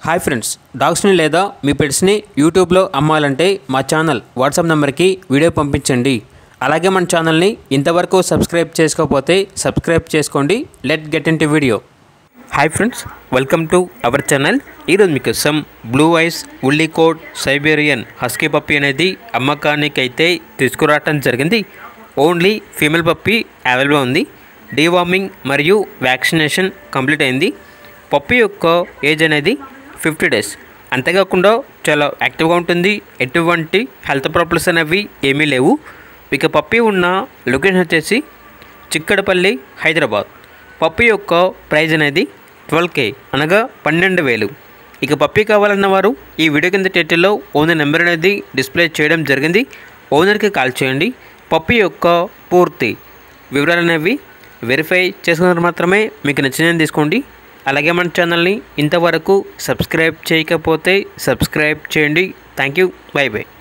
hi friends డాగ్స్ని లేదా మీ పెట్స్ని యూట్యూబ్లో అమ్మాలంటే మా ఛానల్ వాట్సాప్ నెంబర్కి వీడియో పంపించండి అలాగే మన ఛానల్ని ఇంతవరకు సబ్స్క్రైబ్ చేసుకోకపోతే సబ్స్క్రైబ్ చేసుకోండి let get into video hi friends welcome to our channel ఈరోజు మీకోసం blue eyes woolly coat Siberian husky puppy అనేది అమ్మకానికి అయితే తీసుకురావటం జరిగింది ఓన్లీ ఫీమేల్ పప్పి అవైలబుల్ ఉంది డీవార్మింగ్ మరియు వ్యాక్సినేషన్ కంప్లీట్ అయింది పప్పి యొక్క ఏజ్ అనేది ఫిఫ్టీ డేస్ అంతేకాకుండా చాలా యాక్టివ్గా ఉంటుంది ఎటువంటి హెల్త్ ప్రాబ్లమ్స్ అనేవి ఏమీ లేవు ఇక పప్పి ఉన్న లొకేషన్ వచ్చేసి చిక్కడపల్లి హైదరాబాద్ పప్పి యొక్క ప్రైజ్ అనేది ట్వెల్వ్ కే అనగా పన్నెండు వేలు ఇక పప్పి కావాలన్న వారు ఈ వీడియో కింద టైటిల్లో ఓనర్ నెంబర్ అనేది డిస్ప్లే చేయడం జరిగింది ఓనర్కి కాల్ చేయండి పప్పి యొక్క పూర్తి వివరాలు అనేవి వెరిఫై చేసుకున్నారు మాత్రమే మీకు నచ్చినది తీసుకోండి అలాగే మన ఛానల్ని ఇంతవరకు సబ్స్క్రైబ్ చేయకపోతే సబ్స్క్రైబ్ చేయండి థ్యాంక్ యూ బై బై